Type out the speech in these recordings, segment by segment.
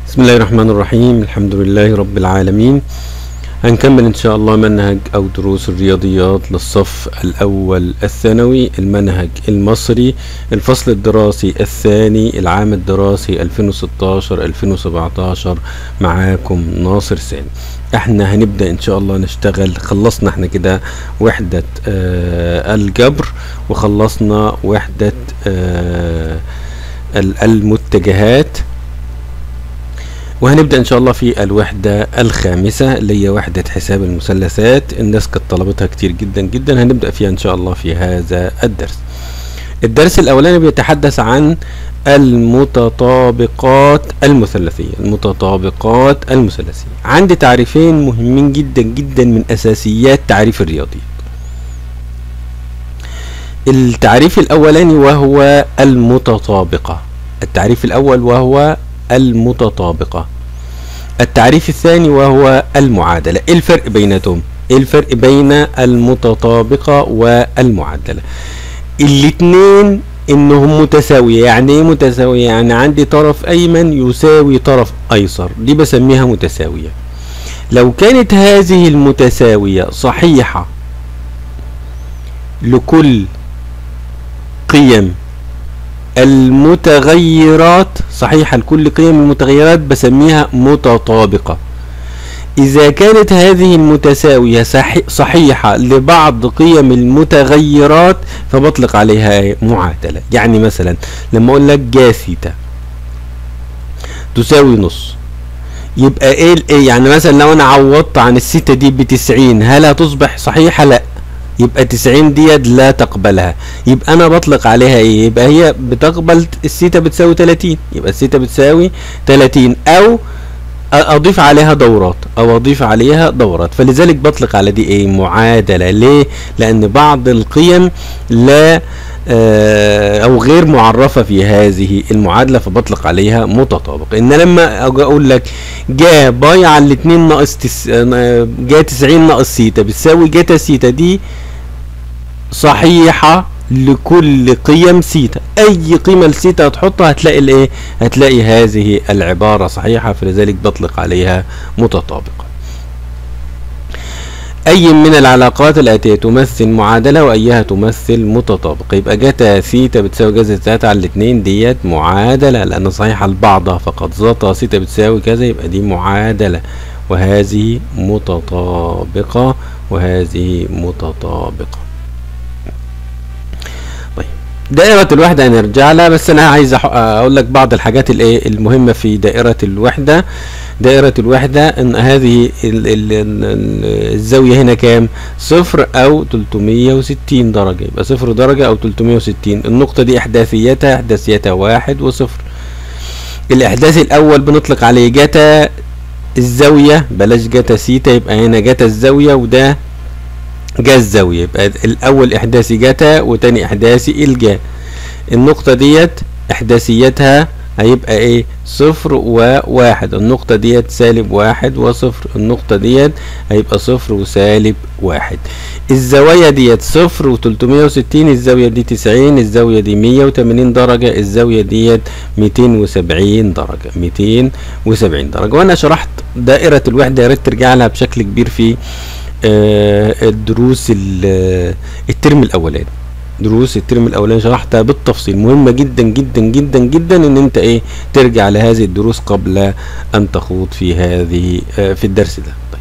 بسم الله الرحمن الرحيم الحمد لله رب العالمين هنكمل ان شاء الله منهج او دروس الرياضيات للصف الاول الثانوي المنهج المصري الفصل الدراسي الثاني العام الدراسي 2016 2017 معاكم ناصر سامي احنا هنبدأ ان شاء الله نشتغل خلصنا احنا كده وحدة آه الجبر وخلصنا وحدة آه ال- المتجهات وهنبدأ إن شاء الله في الوحدة الخامسة اللي هي وحدة حساب المثلثات الناس كانت طلبتها كتير جدا جدا هنبدأ فيها إن شاء الله في هذا الدرس الدرس الأولاني بيتحدث عن المتطابقات المثلثية المتطابقات المثلثية عندي تعريفين مهمين جدا جدا من أساسيات تعريف الرياضيات التعريف الأولاني وهو المتطابقة التعريف الأول وهو المتطابقة التعريف الثاني وهو المعادلة ايه الفرق بيناتهم ايه الفرق بين المتطابقة والمعادلة الاتنين انهم متساوية يعني ايه متساوية يعني عندي طرف ايمن يساوي طرف ايسر دي بسميها متساوية لو كانت هذه المتساوية صحيحة لكل قيم المتغيرات صحيحة لكل قيم المتغيرات بسميها متطابقة إذا كانت هذه المتساوية صحي صحيحة لبعض قيم المتغيرات فبطلق عليها معادلة يعني مثلا لما أقول لك جا ثيتا تساوي نص يبقى ايه ال- إيه يعني مثلا لو انا عوضت عن الثيتا دي بتسعين هل هتصبح صحيحة لا يبقى 90 ديت لا تقبلها يبقى انا بطلق عليها ايه يبقى هي بتقبل الثيتا بتساوي 30 يبقى الثيتا بتساوي 30 او أ- اضيف عليها دورات او اضيف عليها دورات فلذلك بطلق على دي ايه معادله ليه لان بعض القيم لا آه، او غير معرفه في هذه المعادله فبطلق عليها متطابق ان لما اجي اقول لك جا باي على الاتنين ناقص تس... آه، جا 90 ناقص سيتا بتساوي جاتا سيتا دي صحيحة لكل قيم سيتا اي قيمة لسيتا هتحطها هتلاقي الايه هتلاقي هذه العبارة صحيحة فلذلك بطلق عليها متطابقة اي من العلاقات الاتية تمثل معادلة وايها تمثل متطابقة يبقى جتا ثيتا بتساوي جذر ثلاثة على الاتنين ديت معادلة لان صحيحة لبعضها فقد زتا ثيتا بتساوي كذا يبقى دي معادلة وهذه متطابقة وهذه متطابقة طيب دائرة الوحدة هنرجع لها بس أنا عايز أح- أقول لك بعض الحاجات الإيه المهمة في دائرة الوحدة دائرة الوحدة إن هذه ال ال ال الزاوية هنا كام؟ صفر أو 360 درجة يبقى صفر درجة أو 360 النقطة دي إحداثيتها إحداثيتها واحد وصفر الإحداث الأول بنطلق عليه جتا الزاوية بلاش جتا سيتا يبقى هنا جتا الزاوية وده جا الزاوية يبقى الأول إحداثي جتا وتاني إحداثي الجا النقطة ديت إحداثيتها هيبقى إيه صفر وواحد النقطة ديت سالب واحد وصفر النقطة ديت هيبقى صفر وسالب واحد الزوايا ديت صفر وتلتمية وستين الزاوية دي تسعين الزاوية دي مية وتمانين درجة الزاوية ديت ميتين وسبعين درجة ميتين وسبعين درجة وأنا شرحت دائرة الوحدة يا ريت ترجع لها بشكل كبير في آه، الدروس ال- الترم الاولاني دروس الترم الاولاني شرحتها بالتفصيل مهمه جدا جدا جدا جدا ان انت ايه ترجع لهذه الدروس قبل ان تخوض في هذه آه، في الدرس ده طيب.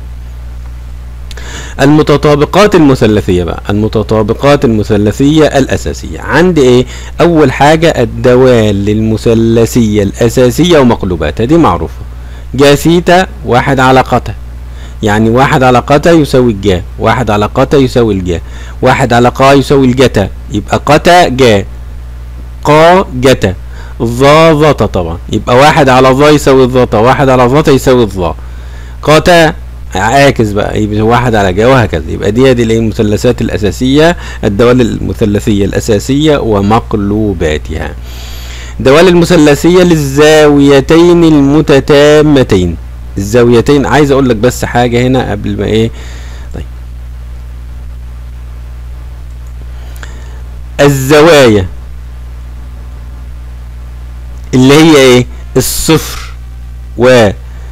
المتطابقات المثلثيه بقى المتطابقات المثلثيه الاساسيه عندي ايه اول حاجه الدوال المثلثيه الاساسيه ومقلوباتها دي معروفه جا ثيتا واحد على قتا يعني واحد على قتا يساوي الجا واحد على قتا يساوي الجا واحد على قا يساوي الجتا يبقى قتا جا قا جتا ظا ظتا طبعا يبقى واحد على ظا يساوي الظتا واحد على ظتا يساوي الظا قتا عاكس بقى يبقى واحد على جا وهكذا يبقى دي دي الايه المثلثات الاساسيه الدوال المثلثيه الاساسيه ومقلوباتها دوال المثلثيه للزاويتين المتتامتين الزاويتين عايز اقول لك بس حاجه هنا قبل ما ايه طيب الزوايا اللي هي ايه الصفر و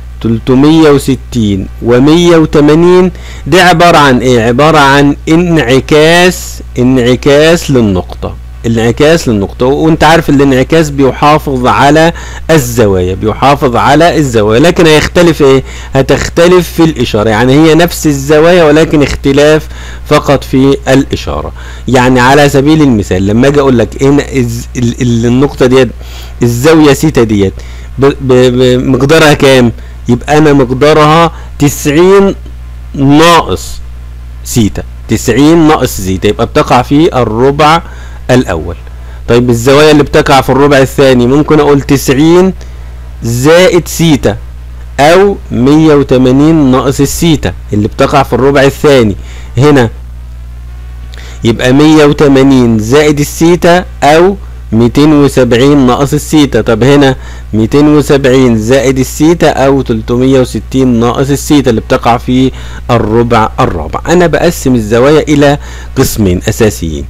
360 و 180 دي عبارة عن ايه عبارة عن انعكاس انعكاس للنقطة الانعكاس للنقطة وانت عارف الانعكاس بيحافظ على الزوايا بيحافظ على الزوايا لكن هيختلف ايه هتختلف في الاشارة يعني هي نفس الزوايا ولكن اختلاف فقط في الاشارة يعني على سبيل المثال لما اجي اقول لك ان الز- ال- ال- النقطة ديت الزاوية سيتا ديت ب- ب- ب- مقدارها كام يبقى انا مقدارها 90 ناقص سيتا 90 ناقص سيتا يبقى بتقع في الربع الاول طيب الزوايا اللي بتقع في الربع الثاني ممكن اقول 90 زائد سيتا او 180 ناقص السيتا اللي بتقع في الربع الثاني هنا يبقى 180 زائد السيتا او 270 ناقص السيتا طب هنا 270 زائد السيتا او 360 ناقص السيتا اللي بتقع في الربع الرابع انا بقسم الزوايا الى قسمين اساسيين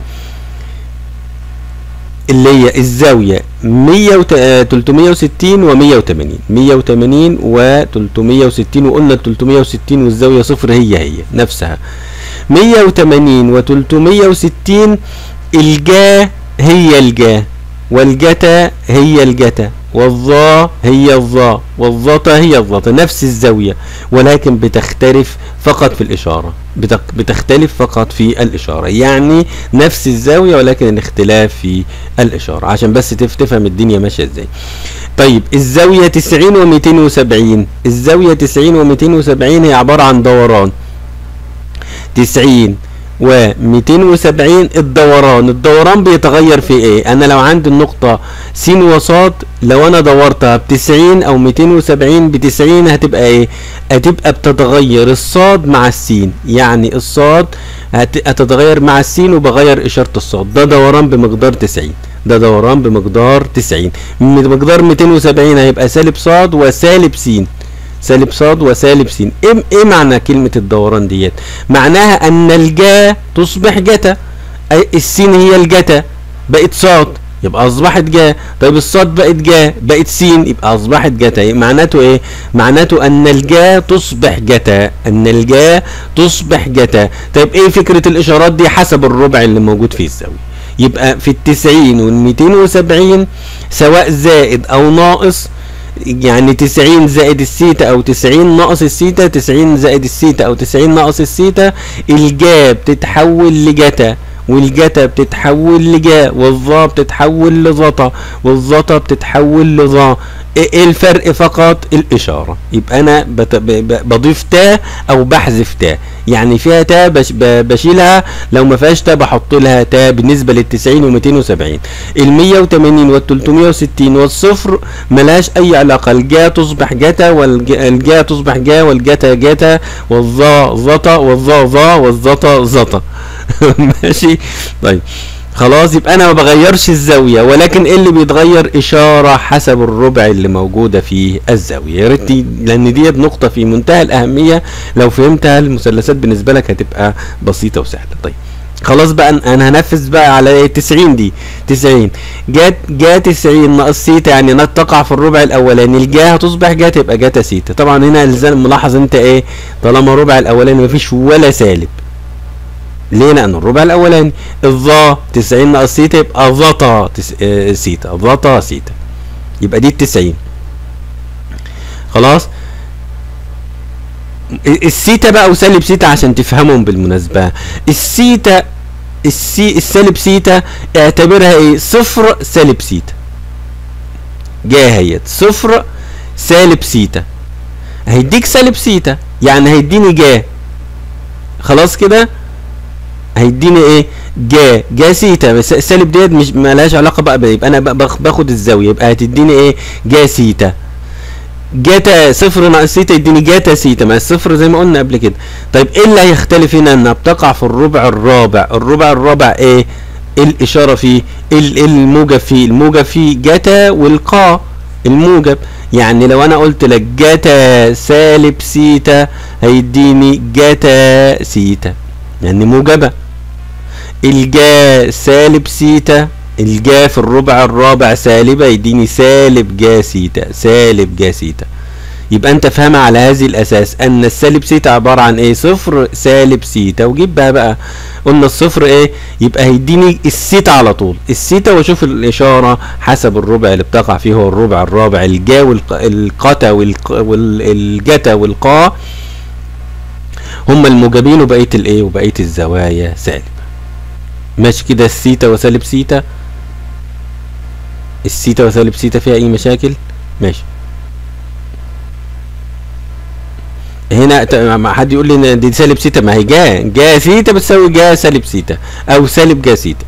اللي هي الزاوية 100 وت- آه، 360 و 180 180 و 360 وقلنا ال 360 والزاوية صفر هي هي نفسها 180 و 360 الجا هي الجا والجتا هي الجتا والظا هي الظا والظتا هي الظتا نفس الزاوية ولكن بتختلف فقط في الإشارة بتك- بتختلف فقط في الإشارة يعني نفس الزاوية ولكن الاختلاف في الإشارة عشان بس تف- تفهم الدنيا ماشية ازاي طيب الزاوية 90 و 270 الزاوية 90 و 270 هي عبارة عن دوران 90 و 270 الدوران الدوران بيتغير في ايه انا لو عندي النقطة س وصاد لو انا دورتها ب 90 او 270 ب 90 هتبقى ايه هتبقى بتتغير الصاد مع السين يعني الصاد هت- هتتغير مع السين وبغير اشارة الصاد ده دوران بمقدار 90 ده دوران بمقدار 90 من مقدار 270 هيبقى سالب صاد وسالب س سالب صاد وسالب س ايه ايه معنى كلمة الدوران ديت معناها ان الجا تصبح جتا أي السين هي الجتا بقت صاد يبقى اصبحت جا طيب الصاد بقت جا بقت سين يبقى اصبحت جتا معناته ايه معناته ان الجا تصبح جتا ان الجا تصبح جتا طيب ايه فكرة الاشارات دي حسب الربع اللي موجود في الزاوية يبقى في التسعين والميتين وسبعين سواء زائد او ناقص يعني 90 زائد السيتا او 90 ناقص السيتا 90 زائد السيتا او 90 ناقص السيتا الجا بتتحول لجتا والجتا بتتحول لجا والظا بتتحول لظتا والظتا بتتحول لظا ايه إيه الفرق فقط الاشاره يبقى انا بت- ب- ب- بضيف تا او بحذف تا يعني فيها تا بش ب- بشيلها لو ما فيهاش تا بحط لها تا بالنسبه لل 90 و 270 ال 180 وال 360 والصفر ملهاش اي علاقه الجا تصبح جتا والجا تصبح جا والجتا جتا والظا ظتا والظا ظا والظتا زتا ماشي طيب خلاص يبقى انا ما بغيرش الزاويه ولكن ايه اللي بيتغير اشاره حسب الربع اللي موجوده في الزاويه يا ريت دي- لان ديت نقطه في منتهى الاهميه لو فهمتها المثلثات بالنسبه لك هتبقى بسيطه وسهله طيب خلاص بقى أن- انا هنفذ بقى على إيه؟ 90 دي 90 جات جا 90 ناقص سيتا يعني انها تقع في الربع الاولاني الجا هتصبح جا تبقى جاتا سيتا طبعا هنا لازم ملاحظ انت ايه طالما الربع الاولاني مفيش ولا سالب ليه لان الربع الاولاني الظا 90 ناقص سيتا يبقى ظتا تس... آه سيتا ظتا سيتا يبقى دي التسعين خلاص ال- السيتا بقى وسالب سيتا عشان تفهمهم بالمناسبة السيتا السي السالب سيتا اعتبرها ايه صفر سالب سيتا جايه هيت صفر سالب سيتا هيديك سالب سيتا يعني هيديني جا خلاص كده هيديني ايه جا جا سيتا بس السالب ديت مش مالهاش علاقه بقى بيه. يبقى انا بقى باخ- باخد الزاويه يبقى هتديني ايه جا سيتا جاتا صفر ناقص سيتا يديني جاتا سيتا ما الصفر زي ما قلنا قبل كده طيب ايه اللي هيختلف هنا انها بتقع في الربع الرابع الربع الرابع ايه الاشاره فيه ال- الموجب فيه الموجب فيه جاتا والقا الموجب يعني لو انا قلت لك جاتا سالب سيتا هيديني جاتا سيتا يعني موجبه الجا سالب سيتا الجا في الربع الرابع سالبة يديني سالب جا سيتا سالب جا سيتا يبقى انت فاهمها على هذه الاساس ان السالب سيتا عباره عن ايه صفر سالب سيتا وجيب بقى بقى قلنا الصفر ايه يبقى هيديني السيتا على طول السيتا واشوف الاشاره حسب الربع اللي بتقع فيه هو الربع الرابع الجا والقتا والجتا والقا هما الموجبين وبقيه الايه وبقيه الزوايا سالب ماشي كده السيتا وسالب سيتا السيتا وسالب سيتا فيها اي مشاكل ماشي هنا ما حد يقول لي ان دي سالب سيتا ما هي جا جا سيتا بتساوي جا سالب سيتا او سالب جا سيتا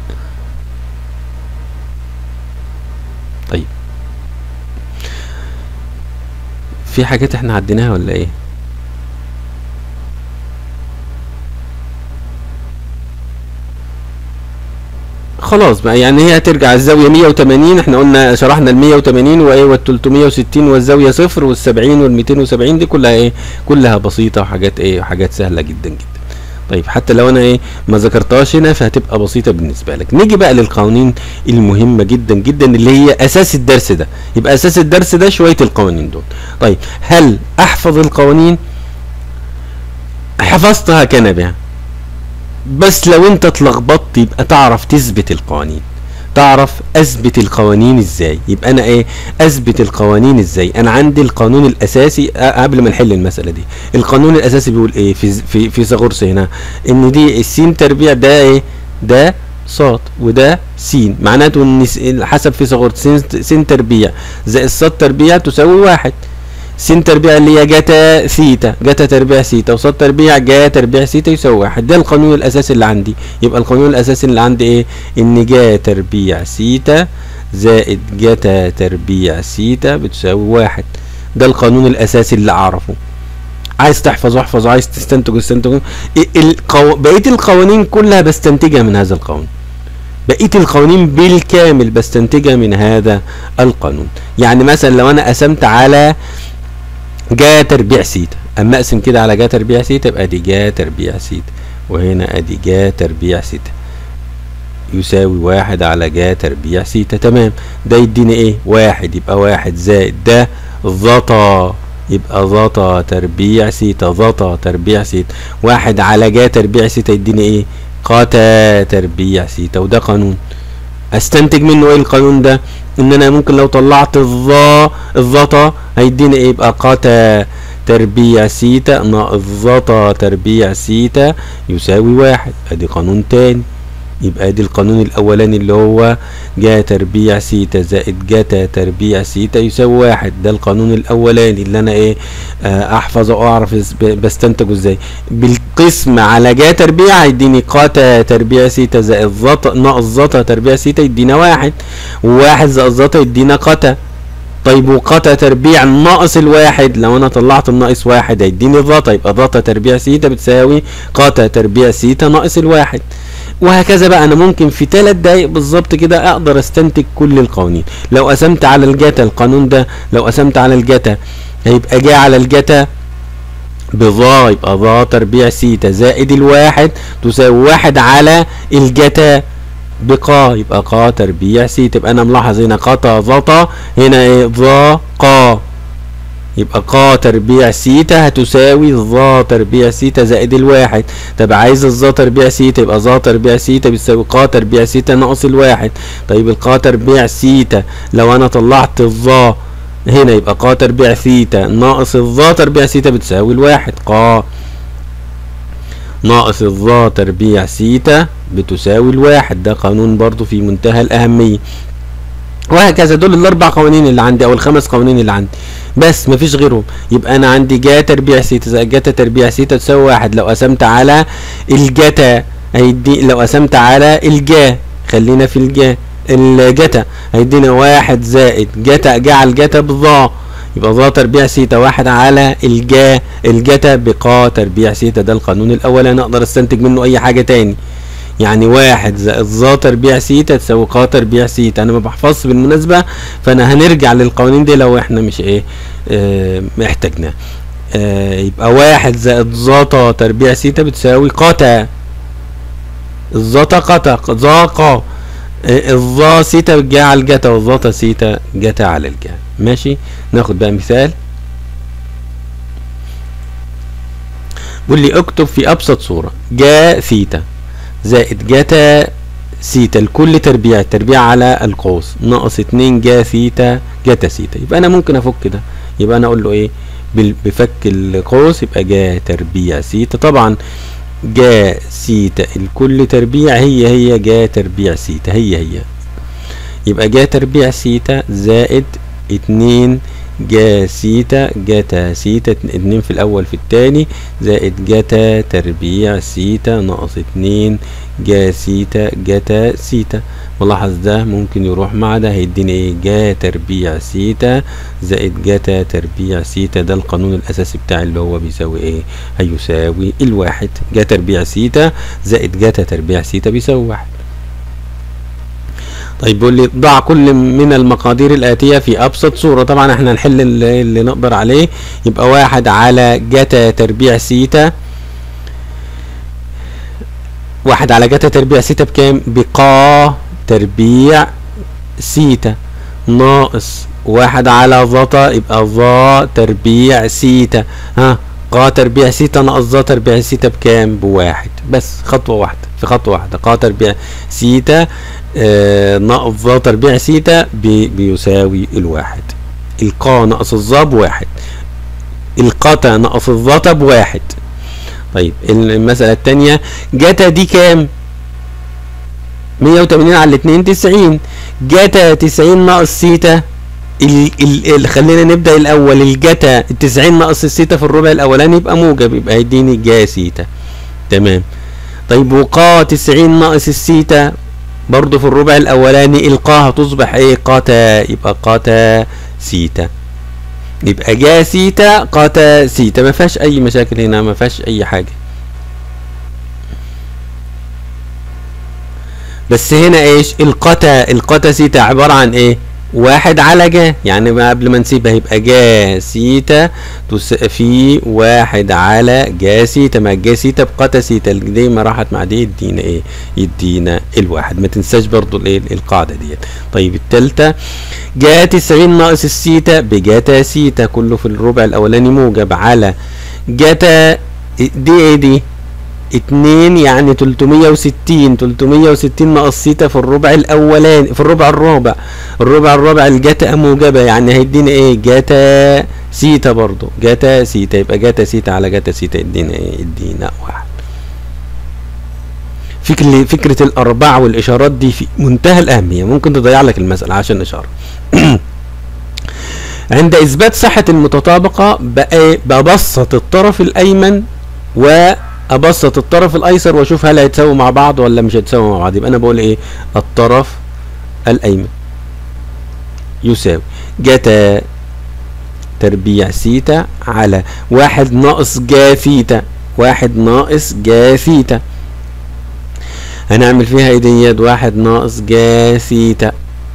طيب في حاجات احنا عديناها ولا ايه خلاص بقى يعني هي هترجع الزاويه 180 احنا قلنا شرحنا ال 180 وايه وال 360 والزاويه صفر وال 70 وال 270 دي كلها ايه كلها بسيطه وحاجات ايه وحاجات سهله جدا جدا طيب حتى لو انا ايه ما ذكرتهاش هنا فهتبقى بسيطه بالنسبه لك نيجي بقى للقوانين المهمه جدا جدا اللي هي اساس الدرس ده يبقى اساس الدرس ده شويه القوانين دول طيب هل احفظ القوانين حفظتها كنبه بس لو انت اتلخبطت يبقى تعرف تثبت القوانين تعرف اثبت القوانين ازاي يبقى انا ايه اثبت القوانين ازاي انا عندي القانون الاساسي قبل ما نحل المساله دي القانون الاساسي بيقول ايه في في في ثاغورس هنا ان دي السين تربيع ده ايه ده صاد وده س معناته ان حسب في ثاغورس س تربيع زائد صاد تربيع تساوي واحد س تربيع اللي هي جاتا ثيتا جاتا تربيع ثيتا وصاد تربيع جا تربيع ثيتا يساوي واحد ده القانون الاساسي اللي عندي يبقى القانون الاساسي اللي عندي ايه ان جا تربيع ثيتا زائد جاتا تربيع ثيتا بتساوي واحد ده القانون الاساسي اللي اعرفه عايز تحفظ احفظ عايز تستنتج استنتج القو... بقيه القوانين كلها بستنتجها من هذا القانون بقيه القوانين بالكامل بستنتجها من هذا القانون يعني مثلا لو انا قسمت على جا تربيع سيتا اما اقسم كده على جا تربيع سيتا يبقى دي جا تربيع سيتا وهنا ادي جا تربيع سيتا يساوي واحد على جا تربيع سيتا تمام ده يديني ايه واحد يبقى واحد زائد ده ظطا يبقى ظطا تربيع سيتا ظطا تربيع سيتا واحد على جا تربيع سيتا يديني ايه قاتا تربيع سيتا وده قانون استنتج منه ايه القانون ده ان انا ممكن لو طلعت الظا الظطا هيديني ايه يبقى قاتا تربيع سيتا ناقص ظطا تربيع سيتا يساوي واحد ادي قانون تاني يبقى ادي القانون الاولاني اللي هو جا تربيع سيتا زائد جاتا تربيع سيتا يساوي واحد ده القانون الاولاني اللي انا ايه آه احفظه واعرف بستنتجه ازاي بالقسم على جا تربيع هيديني قاتا تربيع سيتا زائد زتا ناقص زتا تربيع سيتا يدينا واحد وواحد زائد زتا يدينا قاتا طيب وقتا تربيع ناقص الواحد لو انا طلعت الناقص واحد هيديني الظتا يبقى ظتا تربيع سيتا بتساوي قاتا تربيع سيتا ناقص الواحد وهكذا بقى انا ممكن في ثلاث دقايق بالظبط كده اقدر استنتج كل القوانين لو قسمت على الجاتا القانون ده لو قسمت على الجاتا هيبقى جا على الجاتا بظا يبقى ظا تربيع سيتا زائد الواحد تساوي واحد على الجتا بقا يبقى قا تربيع سيتا يبقى انا ملاحظ هنا قطا ظطا هنا ايه ظا قا يبقى قا تربيع سيتا هتساوي ظا تربيع سيتا زائد الواحد طب عايز الظا تربيع سيتا يبقى ظا تربيع سيتا بتساوي قا تربيع سيتا ناقص الواحد طيب القا تربيع سيتا لو انا طلعت الظا هنا يبقى قا تربيع سيتا ناقص الظا تربيع سيتا بتساوي الواحد قا ناقص الظا تربيع سيتا بتساوي الواحد ده قانون برضو في منتهى الأهمية وهكذا دول الاربع قوانين اللي عندي او الخمس قوانين اللي عندي بس مفيش غيرهم يبقى انا عندي جا تربيع سيتا زائد جاتا تربيع سيتا تساوي واحد لو قسمت على الجاتا هيدي لو قسمت على الجا خلينا في الجا الجتا هيدينا واحد زائد جتا جا على الجتا بظا يبقى ظا تربيع سيتا واحد على الجا الجتا بقا تربيع سيتا ده القانون الاول انا اقدر استنتج منه اي حاجه تاني يعني واحد زائد ظا تربيع سيتا تساوي قا تربيع سيتا انا ما بحفظش بالمناسبه فانا هنرجع للقوانين دي لو احنا مش ايه اه محتاجناه اه يبقى واحد زائد ظا تربيع سيتا بتساوي قاتا الظا قتا ظا قا الظا سيتا جا على الجتا والظا سيتا جتا على الجا ماشي ناخد بقى مثال بيقول لي اكتب في ابسط صورة جا ثيتا زائد جاتا سيتا الكل تربيع تربيع على القوس ناقص اتنين جا ثيتا جاتا سيتا يبقى انا ممكن افك ده يبقى انا اقول له ايه بال- بفك القوس يبقى جا تربيع سيتا طبعا جا سيتا الكل تربيع هي هي جا تربيع سيتا هي هي يبقى جا تربيع سيتا زائد اتنين جا سيتا جاتا سيتا اتن- اتنين في الأول في التاني زائد جاتا تربيع سيتا ناقص اتنين جا سيتا جاتا سيتا ملاحظ ده ممكن يروح مع ده هيديني ايه جا تربيع سيتا زائد جاتا تربيع سيتا ده القانون الأساسي بتاعي اللي هو بيساوي ايه هيساوي الواحد جا تربيع سيتا زائد جاتا تربيع سيتا بيساوي واحد طيب بيقول لي ضع كل من المقادير الآتية في أبسط صورة طبعا احنا هنحل اللي, اللي نقدر عليه يبقى واحد على جتا تربيع سيتا واحد على جتا تربيع سيتا بكام؟ بقا تربيع سيتا ناقص واحد على ظتا يبقى ظا تربيع سيتا ها قا تربيع سيتا ناقص ظا تربيع سيتا بكام؟ بواحد بس خطوة واحدة في خطوة واحدة قا تربيع سيتا آه ناقص ظا تربيع سيتا بي بيساوي الواحد القا ناقص الظا بواحد القتا ناقص الظتا بواحد طيب المسألة التانية جتا دي كام؟ 180 على 2 90 جتا 90 ناقص سيتا ال ال ال خلينا نبدأ الأول الجتا ال 90 ناقص السيتا في الربع الأولاني يبقى موجب يبقى هيديني جا سيتا تمام طيب وقا 90 ناقص السيتا برضو في الربع الأولاني القاها تصبح ايه قاتا يبقى قاتا سيتا يبقى جا سيتا قاتا سيتا ما فيهاش أي مشاكل هنا ما فيهاش أي حاجة بس هنا ايش القتا القتا سيتا عبارة عن ايه واحد على جا يعني ما قبل ما نسيبها يبقى جا سيتا تس في واحد على جا سيتا ما جا سيتا بقتا سيتا دي ما راحت مع دي يدينا ايه يدينا الواحد ما تنساش برضو الايه القاعدة ديت طيب التالتة جا 90 ناقص السيتا بجاتا سيتا كله في الربع الاولاني موجب على جاتا دي ايه دي اتنين يعني تلتمية وستين تلتمية وستين ناقص سيتا في الربع الاولاني في الربع الرابع الربع الرابع الجاتا موجبة يعني هيدينا ايه جاتا سيتا برضو جاتا سيتا يبقى جاتا سيتا على جاتا سيتا يدينا ايه يدينا واحد فكرة فكرة الأرباع والإشارات دي في منتهى الأهمية ممكن تضيع لك المسألة عشان إشارة عند إثبات صحة المتطابقة بقى ببسط الطرف الأيمن وأبسط الطرف الأيسر وأشوف هل هيتساووا مع بعض ولا مش هيتساووا مع بعض يبقى أنا بقول إيه الطرف الأيمن يساوي جتا تربيع سيتا على واحد ناقص جا ثيتا واحد ناقص جا ثيتا هنعمل فيها ايه ديت واحد ناقص جا ثيتا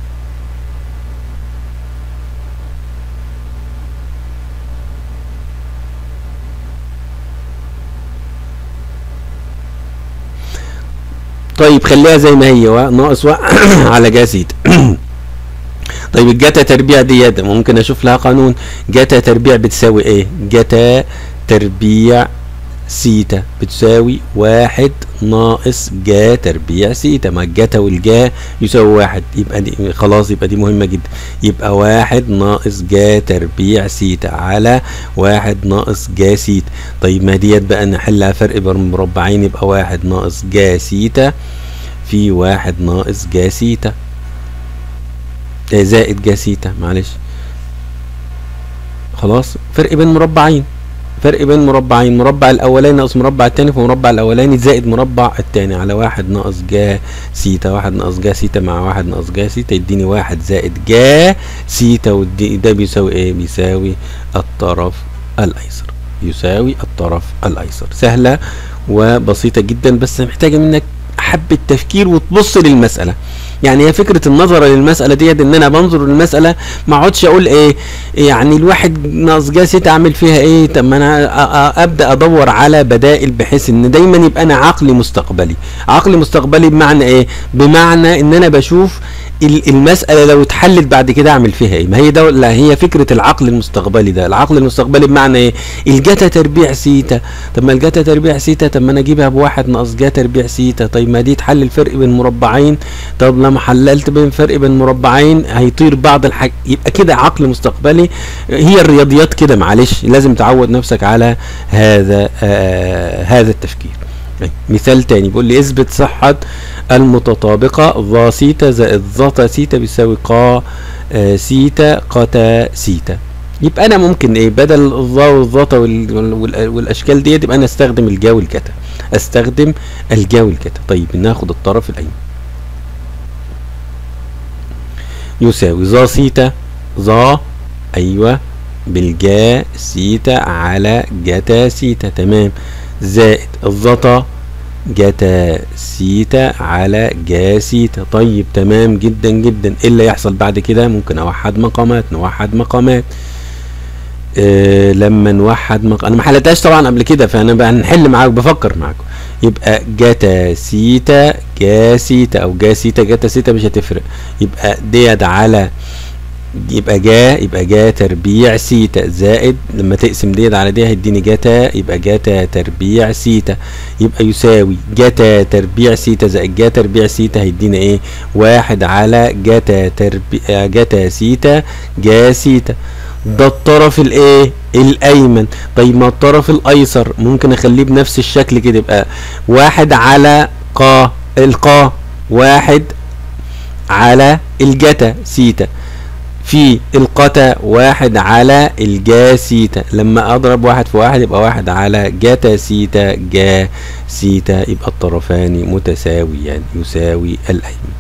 طيب خليها زي ما هي وا- ناقص وا- على جا ثيتا طيب الجتا تربيع ديت ممكن اشوف لها قانون جتا تربيع بتساوي ايه جتا تربيع سيتا بتساوي واحد ناقص جا تربيع سيتا ما الجتا والجا يساوي واحد يبقى دي خلاص يبقى دي مهمة جدا يبقى واحد ناقص جا تربيع سيتا على واحد ناقص جا سيتا طيب ما ديت بقى نحلها فرق بين مربعين يبقى واحد ناقص جا سيتا في واحد ناقص جا سيتا آه، زائد جا سيتا معلش خلاص فرق بين مربعين فرق بين مربعين مربع الاولاني ناقص مربع التاني فمربع الاولاني زائد مربع التاني على واحد ناقص جا سيتا واحد ناقص جا سيتا مع واحد ناقص جا سيتا يديني واحد زائد جا سيتا ودي ده بيساوي ايه بيساوي الطرف الايسر يساوي الطرف الايسر سهلة وبسيطة جدا بس محتاجة منك حبه تفكير وتبص للمساله يعني هي فكره النظر للمساله ديت ان انا بنظر للمساله ما اقعدش اقول ايه يعني الواحد ناقص جاسد اعمل فيها ايه طب ما انا أ- أ- ابدا ادور على بدائل بحيث ان دايما يبقى انا عقلي مستقبلي عقلي مستقبلي بمعنى ايه بمعنى ان انا بشوف ال- المسألة لو اتحلت بعد كده اعمل فيها ايه؟ ما هي ده لا هي فكرة العقل المستقبلي ده، العقل المستقبلي بمعنى ايه؟ الجتا تربيع سيتا، طب ما الجتا تربيع سيتا طب ما انا اجيبها بواحد ناقص جا تربيع سيتا، طيب ما دي تحل الفرق بين مربعين، طب لما حللت بين فرق بين مربعين هيطير بعض الحاج يبقى كده عقل مستقبلي هي الرياضيات كده معلش لازم تعود نفسك على هذا آه هذا التفكير. طيب، مثال تاني بيقول لي اثبت صحة المتطابقة ظا سيتا زائد ظا سيتا بيساوي قا آه، سيتا قتا سيتا يبقى انا ممكن ايه بدل الظا والظا وال- وال- والاشكال ديت يبقى انا استخدم الجا والكتا استخدم الجا والكتا طيب ناخد الطرف الايمن يساوي ظا سيتا ظا ايوه بالجا سيتا على جتا سيتا تمام زائد الظتا جتا سيتا على جا سيتا طيب تمام جدا جدا ايه اللي يحصل بعد كده ممكن اوحد مقامات نوحد مقامات إيه لما نوحد مق... انا ما حلتهاش طبعا قبل كده فانا بقى هنحل معاك بفكر معاكم يبقى جتا سيتا جا سيتا او جا سيتا جتا سيتا مش هتفرق يبقى ديت على يبقى جا يبقى جا تربيع سيتا زائد لما تقسم ديت على دي هيديني جاتا يبقى جاتا تربيع سيتا يبقى يساوي جاتا تربيع سيتا زائد جا تربيع سيتا هيدينا ايه واحد على جاتا تربيع جاتا سيتا جا سيتا ده الطرف الايه الايمن طيب ما الطرف الايسر ممكن اخليه بنفس الشكل كده يبقى واحد على قا القا واحد على الجتا سيتا في القتا واحد على الجا سيتا لما اضرب واحد في واحد يبقى واحد على جاتا سيتا جا سيتا يبقى الطرفان متساويان يساوي الايمن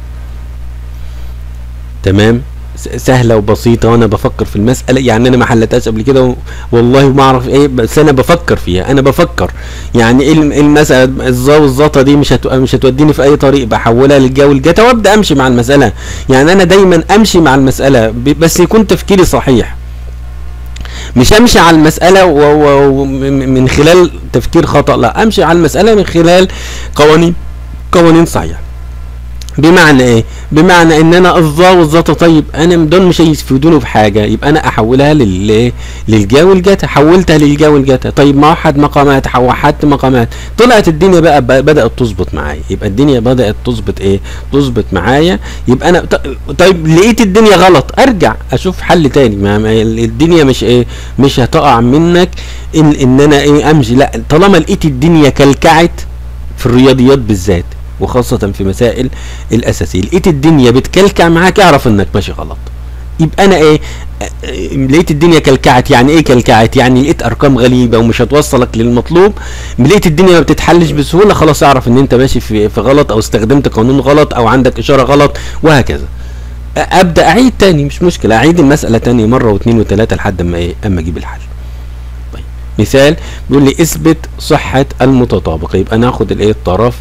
تمام س- سهله وبسيطه وانا بفكر في المساله يعني انا ما حلتهاش قبل كده و- والله ما اعرف ايه بس انا بفكر فيها انا بفكر يعني ايه الم- إيه المساله الظا والظطه دي مش هت... مش هتوديني في اي طريق بحولها للجا والجتا وابدا امشي مع المساله يعني انا دايما امشي مع المساله ب... بس يكون تفكيري صحيح مش امشي على المساله و... و... و... م- من خلال تفكير خطا لا امشي على المساله من خلال قوانين قوانين صحيحه بمعنى ايه بمعنى ان انا الظا والظا طيب انا دول مش هيفيدوني في حاجه يبقى انا احولها لل للجا والجتا حولتها للجا والجتا طيب ما وحد مقامات ح- وحدت مقامات طلعت الدنيا بقى ب- بدات تظبط معايا يبقى الدنيا بدات تظبط ايه تظبط معايا يبقى انا ط- طيب لقيت الدنيا غلط ارجع اشوف حل تاني ما ما الدنيا مش ايه مش هتقع منك ان ان انا ايه امشي لا طالما لقيت الدنيا كلكعت في الرياضيات بالذات وخاصة في مسائل الأساسية لقيت الدنيا بتكلكع معاك اعرف انك ماشي غلط يبقى انا ايه آه، آه، لقيت الدنيا كلكعت يعني ايه كلكعت يعني لقيت ارقام غريبه ومش هتوصلك للمطلوب لقيت الدنيا ما بتتحلش بسهوله خلاص اعرف ان انت ماشي في في غلط او استخدمت قانون غلط او عندك اشاره غلط وهكذا آه، ابدا اعيد تاني مش مشكله اعيد المساله تاني مره واثنين وثلاثه لحد ما ايه اما اجيب الحل طيب مثال بيقول لي اثبت صحه المتطابق يبقى ناخد الايه الطرف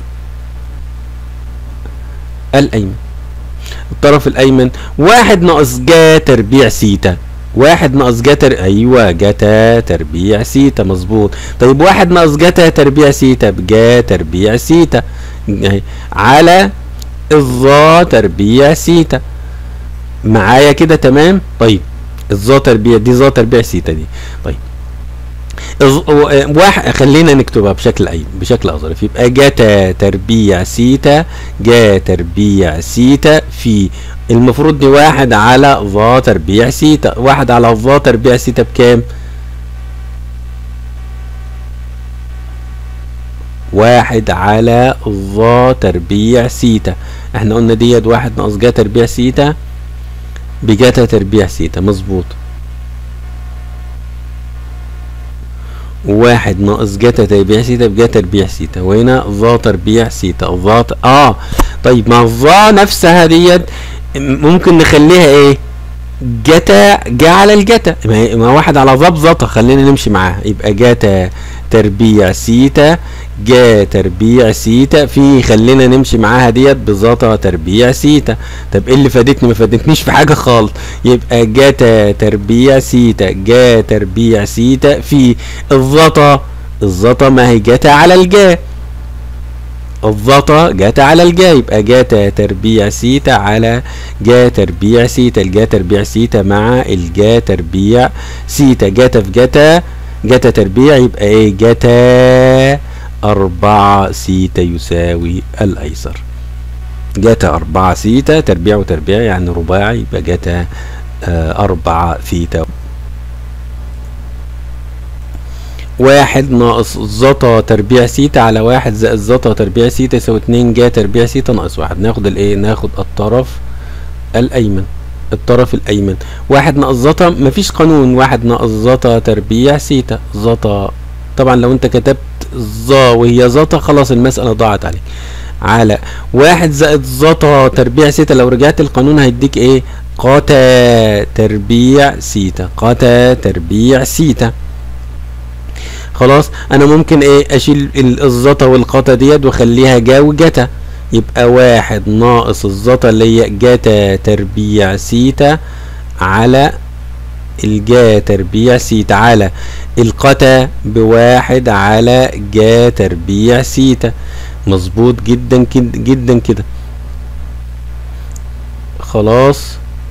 الايمن الطرف الايمن واحد ناقص جا تربيع سيتا واحد ناقص جتا ايوه جتا تربيع سيتا مظبوط طيب واحد ناقص جتا تربيع سيتا بجا تربيع سيتا أهي. على الظا تربيع سيتا معايا كده تمام طيب الظا تربيع دي ظا تربيع سيتا دي طيب الظ- و- واحد خلينا نكتبها بشكل اي بشكل اظرف يبقى جتا تربيع سيتا جا تربيع سيتا في المفروض دي واحد على ظا تربيع سيتا واحد على ظا تربيع سيتا بكام واحد على ظا تربيع سيتا احنا قلنا ديت واحد ناقص جا تربيع سيتا بجاتا تربيع سيتا مظبوط واحد ناقص جاتا تربيع سيتا بجا تربيع سيتا وهنا ظا تربيع سيتا ظا اه طيب ما الظا نفسها ديت ممكن نخليها ايه جتا جا على الجتا ما هي- ما واحد على ضب زطا خلينا نمشي معاها يبقى جتا تربيع سيتا جا تربيع سيتا في خلينا نمشي معاها ديت بزطا تربيع سيتا طب ايه اللي فادتني ما فادتنيش في حاجه خالص يبقى جتا تربيع سيتا جا تربيع سيتا في الزطا الزطا ما هي جتا على الجا الزطا جاتا على الجا يبقى جاتا تربيع سيتا على جا تربيع سيتا الجا تربيع سيتا مع الجا تربيع سيتا جاتا في جاتا جاتا تربيع يبقى ايه جاتا أربعة سيتا يساوي الأيسر جاتا أربعة سيتا تربيع وتربيع يعني رباعي يبقى جاتا آه، أربعة ثيتا واحد ناقص زتا تربيع سيتا على واحد زائد زتا تربيع سيتا يساوي اتنين جا تربيع سيتا ناقص واحد ناخد الايه ناخد الطرف الأيمن الطرف الأيمن واحد ناقص زتا مفيش قانون واحد ناقص زتا تربيع سيتا زتا طبعا لو انت كتبت ظا وهي زتا خلاص المسألة ضاعت عليك على واحد زائد زتا تربيع سيتا لو رجعت القانون هيديك ايه قاتا تربيع سيتا قاتا تربيع سيتا خلاص انا ممكن ايه اشيل ال- الزتا والقاتا ديت واخليها جا وجتا يبقى واحد ناقص الزتا اللي هي جاتا تربيع سيتا على الجا تربيع سيتا على القتا بواحد على جا تربيع سيتا مظبوط جدا كد جدا كده خلاص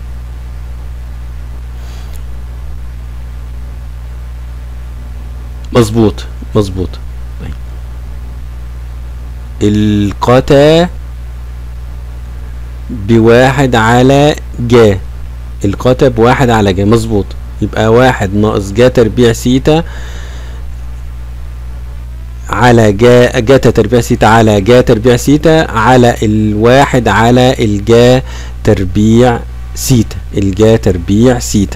مظبوط مظبوط طيب. القتا بواحد على جا القتا بواحد على جا مظبوط يبقى واحد ناقص جا تربيع سيتا على جا جاتا تربيع سيتا على جا تربيع سيتا على الواحد على الجا تربيع سيتا الجا تربيع سيتا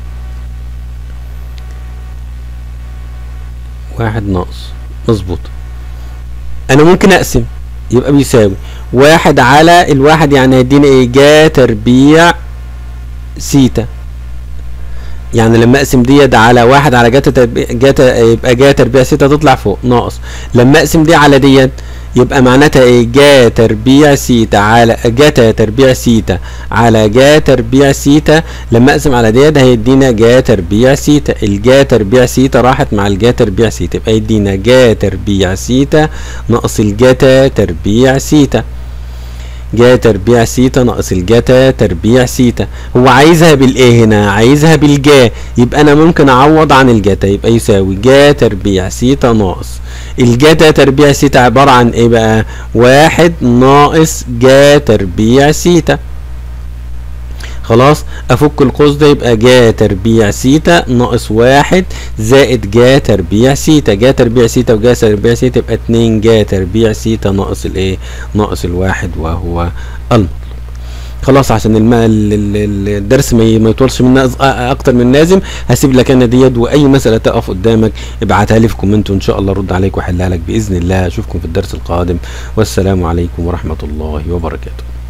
واحد ناقص مظبوط انا ممكن اقسم يبقى بيساوي واحد على الواحد يعني هيدينا ايه جا تربيع سيتا يعني لما اقسم ديت على واحد على جاتا تربيع جاتا يبقى جا تربيع سيتا تطلع فوق ناقص لما اقسم دي على ديت يبقى معناتها ايه جا تربيع سيتا على جاتا تربيع سيتا على جا تربيع سيتا لما اقسم على ديت هيدينا جا تربيع سيتا الجا تربيع سيتا راحت مع الجا تربيع سيتا يبقى يدينا جا تربيع سيتا ناقص الجاتا تربيع سيتا جا تربيع سيتا ناقص الجاتا تربيع سيتا هو عايزها بالايه هنا عايزها بالجا يبقى انا ممكن اعوض عن الجاتا يبقى يساوي جا تربيع سيتا ناقص الجاتا تربيع سيتا عبارة عن ايه بقى واحد ناقص جا تربيع سيتا خلاص افك القوس ده يبقى جا تربيع سيتا ناقص واحد زائد جا تربيع سيتا جا تربيع سيتا وجا تربيع سيتا يبقى اتنين جا تربيع سيتا ناقص الايه ناقص الواحد وهو المطلوب خلاص عشان الم... ال- ال- الدرس ما ي- ما يطولش منا أز- اكتر من لازم هسيب لك انا ديت واي مساله تقف قدامك ابعتها لي في كومنت وان شاء الله ارد عليك واحلها لك باذن الله اشوفكم في الدرس القادم والسلام عليكم ورحمه الله وبركاته